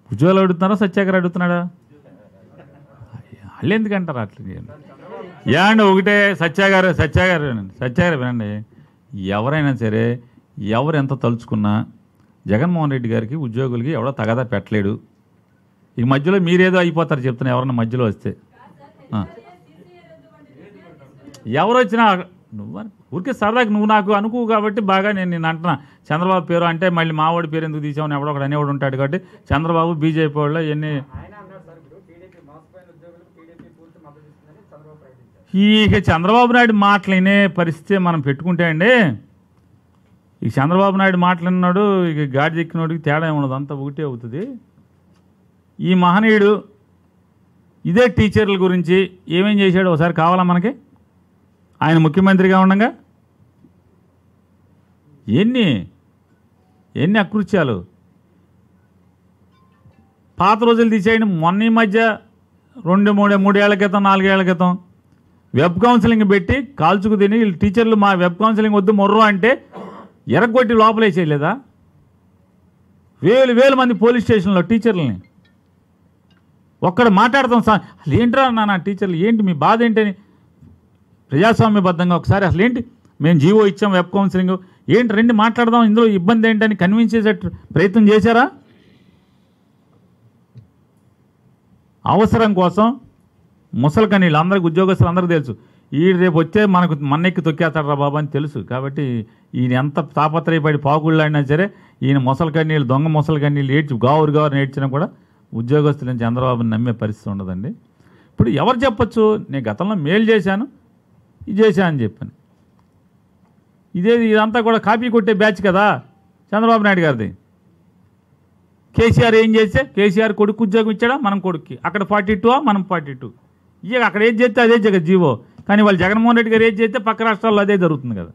ఉజ్వల్ అడుగుతున్నారా సత్యాగ్రహ అడుగుతున్నాడా వాళ్ళు ఎందుకంటారు అట్లా ఏమండి ఒకటే సత్యాగారు సత్యాగారు వినండి సత్యాగారు వినండి ఎవరైనా సరే ఎవరు ఎంత తలుచుకున్నా జగన్మోహన్ రెడ్డి గారికి ఉద్యోగులకి ఎవడో తగదా పెట్టలేడు ఈ మధ్యలో మీరేదో అయిపోతారు చెప్తున్నా ఎవరన్నా మధ్యలో వస్తే ఆ. ఎవరు వచ్చినా నువ్వు ఊరికే సరదాకి నువ్వు నాకు అనుకో కాబట్టి బాగా నేను నేను అంటున్నా చంద్రబాబు పేరు అంటే మళ్ళీ మావాడి పేరు ఎందుకు తీసామని ఎవడో ఒకడు అనేవాడు ఉంటాడు కాబట్టి చంద్రబాబు బీజేపీ వాళ్ళు ఎన్ని ఆయన అన్నారు సార్ ఇప్పుడు టీడీపీ మోసపోయిన ఉద్యోగులకు టీడీపీ పూర్తి మద్దతు ఇస్తుందని చంద్రబాబు ప్రకటించారు ఇక చంద్రబాబు నాయుడు మాటలు వినే పరిస్థితి మనం పెట్టుకుంటే అండి ఈ చంద్రబాబు నాయుడు మాట్లాడినాడు ఇక గాడి దిక్కినోడికి తేడా ఏముండదు అంతా ఒకటే అవుతుంది ఈ మహనీయుడు ఇదే టీచర్ల గురించి ఏమేం చేశాడు ఒకసారి కావాలా మనకి ఆయన ముఖ్యమంత్రిగా ఉండగా ఎన్ని ఎన్ని అకృత్యాలు పాత రోజులు తీసేయండి మొన్న ఈ మధ్య రెండు మూడు మూడేళ్ల క్రితం నాలుగేళ్ల క్రితం వెబ్ కౌన్సిలింగ్ పెట్టి కాల్చుకు తిని వీళ్ళు టీచర్లు మా వెబ్ కౌన్సిలింగ్ వద్దు మొర్రు అంటే ఎరగొట్టి లోపలే చేయలేదా వేలు వేల మంది పోలీస్ స్టేషన్లో టీచర్లని ఒక్కడ మాట్లాడతాం సార్ అసలు ఏంట్రా నాన్న టీచర్లు ఏంటి మీ బాధ ఏంటని ప్రజాస్వామ్యబద్ధంగా ఒకసారి అసలు ఏంటి మేము జీవో ఇచ్చాం వెబ్ కౌన్సిలింగ్ ఏంటి రండి మాట్లాడదాం ఇందులో ఇబ్బంది ఏంటని కన్విన్స్ చేసే ప్రయత్నం చేశారా అవసరం కోసం ముసలికని వీళ్ళందరికీ ఉద్యోగస్తులు అందరికీ తెలుసు ఈ రేపు వచ్చే మనకు మన్నెక్కి తొక్కేస్తాడు రా బాబా అని తెలుసు కాబట్టి ఈయన ఎంత తాపత్రయపడి పాకుళ్ళైనా సరే ఈయన ముసలి కన్నీళ్ళు దొంగ ముసలి కన్నీళ్ళు ఏడ్చి గావురు గారు ఏడ్చినా కూడా ఉద్యోగస్తులు చంద్రబాబుని నమ్మే పరిస్థితి ఉండదండి ఇప్పుడు ఎవరు చెప్పొచ్చు నేను గతంలో మేలు చేశాను ఇది చేశాను అని చెప్పాను ఇదే ఇదంతా కూడా కాపీ కొట్టే బ్యాచ్ కదా చంద్రబాబు నాయుడు గారిది కేసీఆర్ ఏం చేస్తే కేసీఆర్ కొడుకు ఉద్యోగం ఇచ్చాడా మనం కొడుక్కి అక్కడ ఫార్టీ టూ మనం ఫార్టీ టూ ఇక అక్కడ ఏది చేస్తే అదే జగ జీవో కానీ వాళ్ళు జగన్మోహన్ రెడ్డి గారు ఏది చేస్తే పక్క రాష్ట్రాల్లో అదే జరుగుతుంది కదా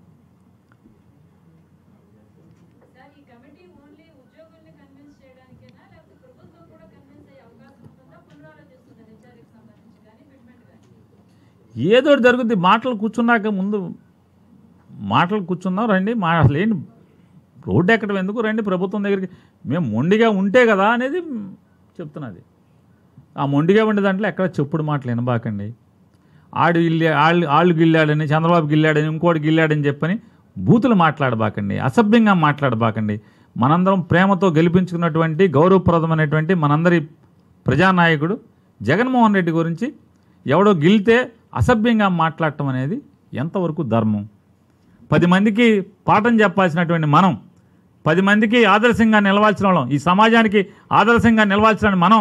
సార్ ఈ కమిటీ ఓన్లీ ఉద్యోగుల్ని కన్విన్స్ చేయడానికేనా లేకపోతే ప్రభుత్వం కూడా కన్విన్స్ అయ్యే అవకాశం ఉంటుందా పునరాలోచిస్తుందా హెచ్ఆర్కి సంబంధించి కానీ ఫిట్మెంట్ కానీ ఏదో ఒకటి జరుగుద్ది మాటలు కూర్చున్నాక ముందు మాటలు కూర్చుందాం రండి మా అసలు ఏంటి రోడ్డు ఎక్కడం ఎందుకు రండి ప్రభుత్వం దగ్గరికి మేము మొండిగా ఉంటే కదా అనేది చెప్తున్నది ఆ మొండిగా ఉండే దాంట్లో ఎక్కడ చెప్పుడు మాటలు వినబాకండి ఆడు ఇల్లి ఆళ్ళు ఆళ్ళు గిల్లాడని చంద్రబాబు గిల్లాడని ఇంకోటి గిల్లాడని చెప్పని బూతులు మాట్లాడబాకండి అసభ్యంగా మాట్లాడబాకండి మనందరం ప్రేమతో గెలిపించుకున్నటువంటి గౌరవప్రదమైనటువంటి మనందరి ప్రజానాయకుడు జగన్మోహన్ రెడ్డి గురించి ఎవడో గిల్తే అసభ్యంగా మాట్లాడటం అనేది ఎంతవరకు ధర్మం పది మందికి పాఠం చెప్పాల్సినటువంటి మనం పది మందికి ఆదర్శంగా నిలవాల్సిన వాళ్ళం ఈ సమాజానికి ఆదర్శంగా నిలవాల్సిన మనం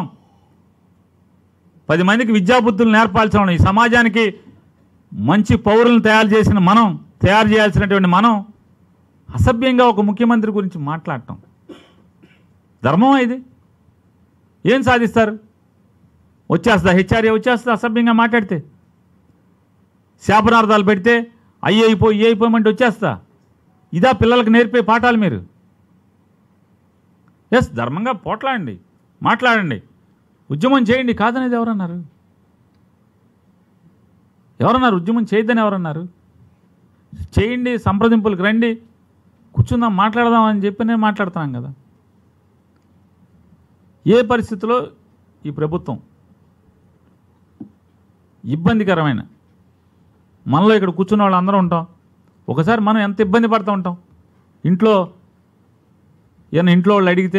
పది మందికి విద్యాబుద్ధులు నేర్పాల్సిన వాళ్ళం ఈ సమాజానికి మంచి పౌరులను తయారు చేసిన మనం తయారు చేయాల్సినటువంటి మనం అసభ్యంగా ఒక ముఖ్యమంత్రి గురించి మాట్లాడటం ధర్మమా ఇది ఏం సాధిస్తారు వచ్చేస్తుందా హెచ్ఆర్ఏ వచ్చేస్తుందా అసభ్యంగా మాట్లాడితే శాపనార్థాలు పెడితే అయ్యి అయిపోయి ఏ అయిపోయమంటే వచ్చేస్తా ఇదా పిల్లలకు నేర్పే పాఠాలు మీరు ఎస్ ధర్మంగా పోట్లాడండి మాట్లాడండి ఉద్యమం చేయండి కాదనేది ఎవరన్నారు ఎవరన్నారు ఉద్యమం చేయొద్దని ఎవరన్నారు చేయండి సంప్రదింపులకు రండి కూర్చుందాం మాట్లాడదాం అని చెప్పి నేను మాట్లాడుతున్నాం కదా ఏ పరిస్థితిలో ఈ ప్రభుత్వం ఇబ్బందికరమైన మనలో ఇక్కడ కూర్చున్న వాళ్ళు అందరూ ఉంటాం ఒకసారి మనం ఎంత ఇబ్బంది పడుతూ ఉంటాం ఇంట్లో ఏమైనా ఇంట్లో వాళ్ళు అడిగితే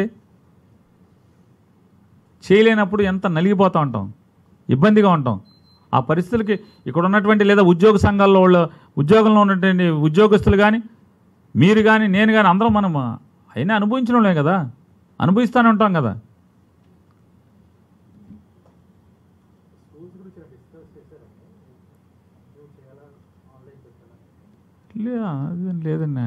చేయలేనప్పుడు ఎంత నలిగిపోతూ ఉంటాం ఇబ్బందిగా ఉంటాం ఆ పరిస్థితులకి ఇక్కడ ఉన్నటువంటి లేదా ఉద్యోగ సంఘాల్లో వాళ్ళు ఉద్యోగంలో ఉన్నటువంటి ఉద్యోగస్తులు కానీ మీరు కానీ నేను కానీ అందరం మనం అయినా అనుభవించిన వాళ్ళే కదా అనుభవిస్తూనే ఉంటాం కదా స్కూల్స్ గురించి డిస్కస్ చేశారండి ఏం చేయాలా ఆన్లైన్ పెట్టాలా లే అదేం లేదన్నా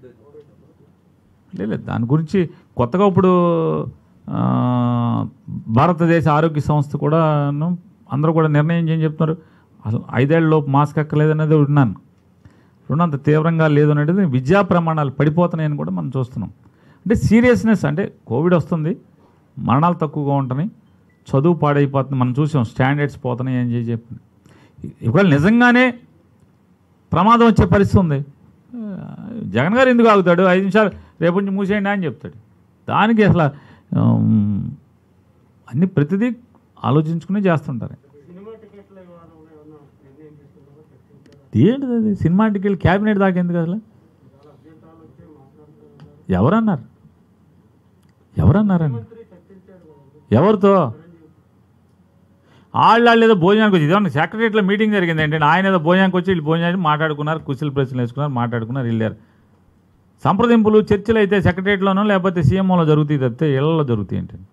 లేదు దాని గురించి కొత్తగా ఇప్పుడు ఆ, భారతదేశ ఆరోగ్య సంస్థ కూడా అందరూ కూడా నిర్ణయం ఏం చెప్తున్నారు అసలు ఐదేళ్లలోపు మాస్క్ ఎక్కలేదనేది విన్నాను రెండంత తీవ్రంగా లేదు అనేది విద్యా ప్రమాణాలు పడిపోతున్నాయని కూడా మనం చూస్తున్నాం అంటే సీరియస్నెస్ అంటే కోవిడ్ వస్తుంది మరణాలు తక్కువగా ఉంటున్నాయి చదువు పాడైపోతుంది మనం చూసాం స్టాండర్డ్స్ పోతున్నాయి అని చెప్పి ఇవాళ నిజంగానే ప్రమాదం వచ్చే పరిస్థితి ఉంది ఆ, జగన్ గారు ఎందుకు ఆగుతాడు ఐదు నిమిషాలు రేపు నుంచి మూసేయండి అని చెప్తాడు దానికి అసలు ఆమ్, అన్ని ప్రతిదీ ఆలోచించుకుని చేస్తుంటారు సినిమా టికెట్ల వివాదంలో ఏమన్నా నిర్ణయం తీసుకున్నారో చర్చించారా ఏంటిది అది సినిమా టికెట్ క్యాబినెట్ దాకా ఎందుకు అసలు చాలా అభ్యంతరాలు వచ్చి మాట్లాడుతున్నారు ఎవరన్నారు ఎవరన్నారండి మంత్రి చర్చించాడు కదండి ఎవరితో చిరంజీవి వాళ్ళు వాళ్ళు ఏదో భోజనానికి వచ్చి ఇదేమన్నా సెక్రటరీలో మీటింగ్ జరిగింది ఏంటంటే ఆయన ఏదో భోజనానికి వచ్చి వీళ్ళు భోజనానికి మాట్లాడుకున్నారు కుశల ప్రశ్నలు వేసుకున్నారు మాట్లాడుకున్నారు వెళ్ళారు సంప్రదింపులు చర్చలు అయితే సెక్రటరియట్లోనో లేకపోతే సీఎంఓలో జరుగుతాయి తప్పితే ఇళ్లలో జరుగుతాయి ఏంటండి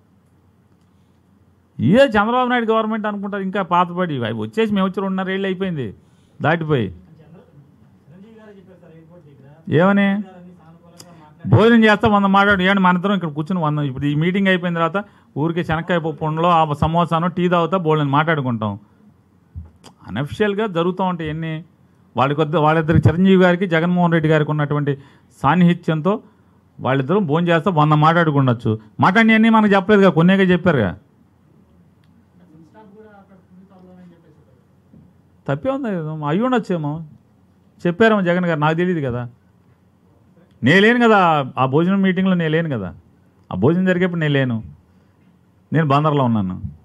ఇదే చంద్రబాబు నాయుడు గవర్నమెంట్ అనుకుంటారు ఇంకా పాతపడి అవి వచ్చేసి మేము వచ్చి రెండున్నర ఏళ్ళు అయిపోయింది దాటిపోయి ఏమని భోజనం చేస్తా వంద మాట్లాడు ఏంటి మన ఇద్దరం ఇక్కడ కూర్చుని వంద ఇప్పుడు ఈ మీటింగ్ అయిపోయిన తర్వాత ఊరికి శనక్కాయ పప్పు ఉండలో ఆ సమోసాను టీ తాగుతా బోళ్ళని మాట్లాడుకుంటాం అనఫిషియల్గా జరుగుతూ ఉంటాయి ఎన్ని వాళ్ళ కొద్ది వాళ్ళిద్దరికి చిరంజీవి గారికి జగన్మోహన్ రెడ్డి గారికి ఉన్నటువంటి సాన్నిహిత్యంతో వాళ్ళిద్దరూ భోజనం చేస్తే వంద మాట్లాడుకుండొచ్చు మాట్లాడి అన్నీ మనకు చెప్పలేదుగా కొన్నేగా చెప్పారుగా తప్పే ఉంది అయ్యి ఉండొచ్చేమో చెప్పారేమో జగన్ గారు నాకు తెలియదు కదా నేను లేను కదా ఆ భోజనం మీటింగ్లో నేను లేను కదా ఆ భోజనం జరిగేప్పుడు నేను లేను నేను బందర్లో ఉన్నాను